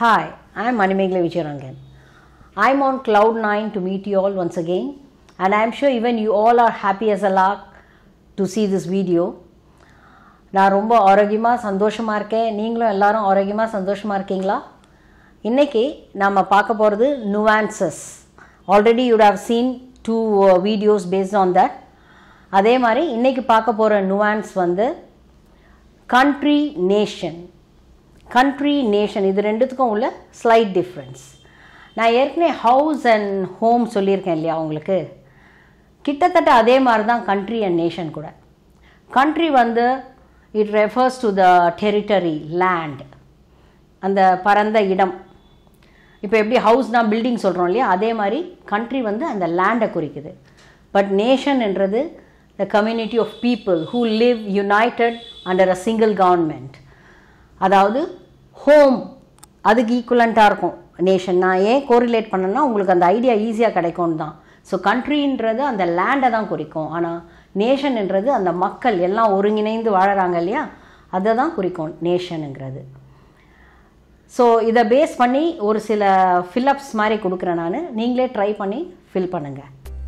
Hi, I am Manimegla Vijayarangan. I am on cloud nine to meet you all once again, and I am sure even you all are happy as a lark to see this video. நான் ரொம்ப ஆரோக்கியமாக சந்தோஷமாக இருக்கேன் நீங்களும் எல்லாரும் ஆரோக்கியமாக சந்தோஷமாக இருக்கீங்களா இன்றைக்கி நாம் பார்க்க போகிறது nuances already you'd have seen two videos based on that அதே மாதிரி இன்றைக்கி பார்க்க போகிற nuance வந்து கண்ட்ரி நேஷன் கண்ட்ரி நேஷன் இது ரெண்டுத்துக்கும் உள்ள ஸ்லைட் டிஃப்ரென்ஸ் நான் ஏற்கனவே ஹவுஸ் அண்ட் ஹோம் சொல்லியிருக்கேன் இல்லையா உங்களுக்கு கிட்டத்தட்ட அதே மாதிரி தான் கண்ட்ரி அண்ட் நேஷன் கூட கண்ட்ரி வந்து it refers to the territory land அந்த பரந்த இடம் இப்போ எப்படி ஹவுஸ்னால் பில்டிங் சொல்கிறோம் இல்லையா அதே மாதிரி கண்ட்ரி வந்து அந்த லேண்டை குறிக்குது பட் நேஷன்ன்றது the community of people who live united under a single government அதாவது ஹோம் அதுக்கு ஈக்குவலண்ட்டாக இருக்கும் நேஷன் நான் ஏன் கோரிலேட் பண்ணேன்னா உங்களுக்கு அந்த ஐடியா ஈஸியாக கிடைக்கும்னு தான் ஸோ கண்ட்ரின்றது அந்த லேண்டை தான் குறிக்கும் ஆனால் நேஷன்ன்றது அந்த மக்கள் எல்லாம் ஒருங்கிணைந்து வாழறாங்க இல்லையா அதை தான் குறிக்கும் நேஷனுங்கிறது ஸோ இதை பேஸ் பண்ணி ஒரு சில ஃபில்லப்ஸ் மாதிரி கொடுக்குறேன் நான் நீங்களே ட்ரை பண்ணி ஃபில் பண்ணுங்கள்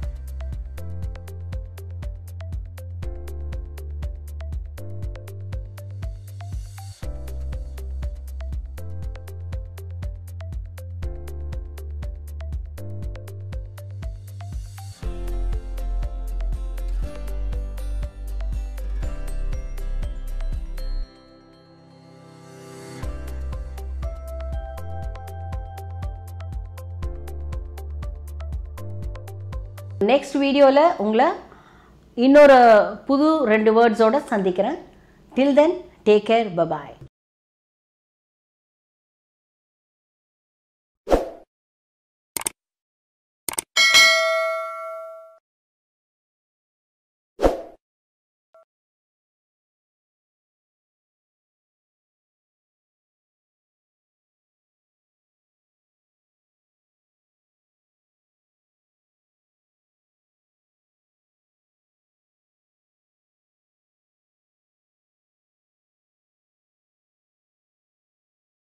நெக்ஸ்ட் வீடியோவில் உங்களை இன்னொரு புது ரெண்டு வேர்ட்ஸோடு சந்திக்கிறேன் till then take care bye bye